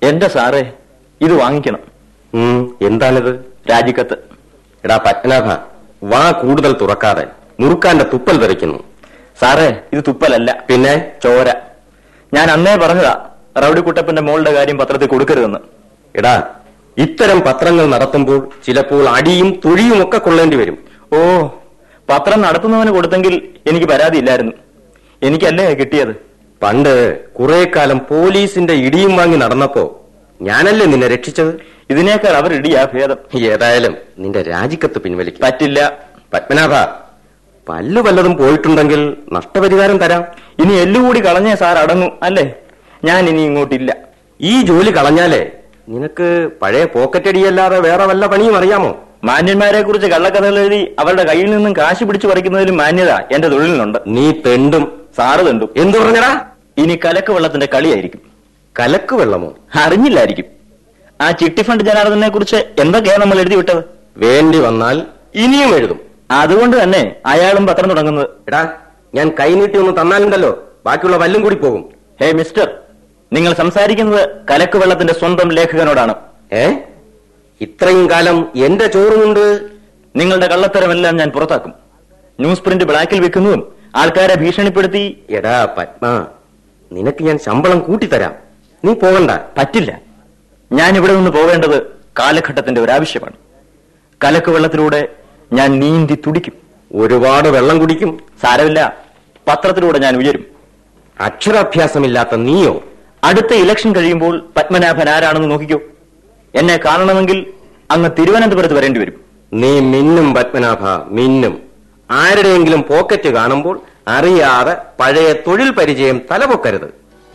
എന്റെ സാറേ ഇത് വാങ്ങിക്കണം ഉം, എന്താണിത് രാജിക്കത്ത് എടാ പത്മനാഭ വാ കൂടുതൽ തുറക്കാതെ മുറുക്കാന്റെ തുപ്പൽ തെറിക്കുന്നു സാറേ ഇത് തുപ്പലല്ല പിന്നെ ചോര ഞാൻ അന്നേ പറഞ്ഞതാ റൌഡി കുട്ടപ്പന്റെ മോളുടെ കാര്യം പത്രത്തിൽ കൊടുക്കരുതെന്ന് എടാ ഇത്തരം പത്രങ്ങൾ നടത്തുമ്പോൾ ചിലപ്പോൾ അടിയും തൊഴിയും ഒക്കെ കൊള്ളേണ്ടി വരും ഓ പത്രം നടത്തുന്നവന് കൊടുത്തെങ്കിൽ എനിക്ക് പരാതിയില്ലായിരുന്നു എനിക്കല്ലേ കിട്ടിയത് പണ്ട് കുറെ കാലം പോലീസിന്റെ ഇടിയും വാങ്ങി നടന്നപ്പോ ഞാനല്ലേ നിന്നെ രക്ഷിച്ചത് ഇതിനേക്കാൾ അവർ ഇടിയാ ഭേദം ഏതായാലും നിന്റെ രാജിക്കത്ത് പിൻവലിക്കും പറ്റില്ല പത്മനാഭ പല്ലു വല്ലതും പോയിട്ടുണ്ടെങ്കിൽ നഷ്ടപരിഹാരം തരാം ഇനി എല്ലുകൂടി കളഞ്ഞേ സാർ അടങ്ങും അല്ലേ ഞാൻ ഇനി ഇങ്ങോട്ടില്ല ഈ ജോലി കളഞ്ഞാലേ നിനക്ക് പഴയ പോക്കറ്റടിയല്ലാതെ വേറെ വല്ല പണിയും അറിയാമോ മാന്യന്മാരെ കുറിച്ച് കള്ളക്കഥകൾ എഴുതി അവരുടെ കയ്യിൽ നിന്നും കാശ് പിടിച്ചു പറിക്കുന്നതിലും മാന്യത എന്റെ തൊഴിലിനുണ്ട് നീ തെണ്ടും സാറ് തണ്ടും എന്തു പറഞ്ഞടാ ഇനി കലക്ക് വെള്ളത്തിന്റെ കളിയായിരിക്കും കലക്ക് വെള്ളമോ അറിഞ്ഞില്ലായിരിക്കും ആ ചിട്ടി ഫണ്ട് ജനാർദ്ദനെ കുറിച്ച് എന്തൊക്കെയാ നമ്മൾ എഴുതി വിട്ടത് വേണ്ടി വന്നാൽ ഇനിയും എഴുതും അതുകൊണ്ട് തന്നെ അയാളും പത്രം തുടങ്ങുന്നത് എടാ ഞാൻ കൈനീട്ടി ഒന്ന് തന്നാലുണ്ടല്ലോ ബാക്കിയുള്ള വല്ലും കൂടി പോകും ഹേ മിസ്റ്റർ നിങ്ങൾ സംസാരിക്കുന്നത് കലക്ക് വെള്ളത്തിന്റെ സ്വന്തം ലേഖകനോടാണ് ഏ ഇത്രയും കാലം എന്റെ ചോറുമുണ്ട് നിങ്ങളുടെ കള്ളത്തരമെല്ലാം ഞാൻ പുറത്താക്കും ന്യൂസ് പ്രിന്റ് ബ്ലാക്കിൽ വെക്കുന്നതും ആൾക്കാരെ ഭീഷണിപ്പെടുത്തി എടാ പത്മ നിനക്ക് ഞാൻ ശമ്പളം കൂട്ടിത്തരാം നീ പോകണ്ട പറ്റില്ല ഞാൻ ഇവിടെ നിന്ന് പോവേണ്ടത് കാലഘട്ടത്തിന്റെ ഒരാവശ്യമാണ് കലക്ക് വെള്ളത്തിലൂടെ ഞാൻ നീന്തി തുടിക്കും ഒരുപാട് വെള്ളം കുടിക്കും സാരമില്ല പത്രത്തിലൂടെ ഞാൻ ഉയരും അക്ഷരാഭ്യാസമില്ലാത്ത നീയോ അടുത്ത ഇലക്ഷൻ കഴിയുമ്പോൾ പത്മനാഭൻ ആരാണെന്ന് നോക്കിക്കോ എന്നെ കാണണമെങ്കിൽ അങ്ങ് തിരുവനന്തപുരത്ത് വരേണ്ടി വരും നീ മിന്നും പത്മനാഭ മിന്നും ആരുടെയെങ്കിലും പോക്കറ്റ് കാണുമ്പോൾ അറിയാതെ പഴയ തൊഴിൽ പരിചയം തലപൊക്കരുത്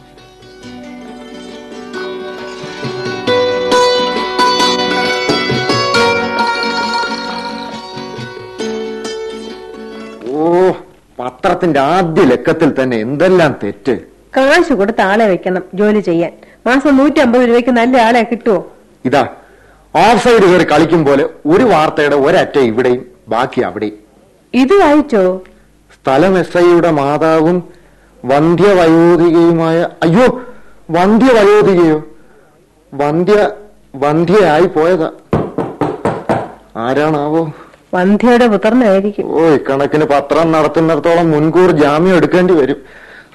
ഓ പത്രത്തിന്റെ ആദ്യ ലക്കത്തിൽ തന്നെ എന്തെല്ലാം തെറ്റ് കാശ് കൊടുത്ത് ആളെ വെക്കണം ജോലി ചെയ്യാൻ മാസം നൂറ്റി അമ്പത് രൂപയ്ക്ക് നല്ല ആളെ കിട്ടുമോ ഇതാ ഓഫ് സൈഡ് കയറി കളിക്കും പോലെ ഒരു വാർത്തയുടെ ഒരറ്റ ഇവിടെയും ബാക്കി അവിടെയും ഇത് വായിച്ചോ സ്ഥലം എസ് ഐയുടെ മാതാവും വന്ധ്യവയോധികയുമായ അയ്യോ വന്ധ്യവയോധികയോ വന്ധ്യ വന്ധ്യയായി പോയതാ ആരാണാവോ വന്ധ്യയുടെ പുത്രനായിരിക്കും ഓ ഇക്കണക്കിന് പത്രം നടത്തുന്നിടത്തോളം മുൻകൂർ ജാമ്യം എടുക്കേണ്ടി വരും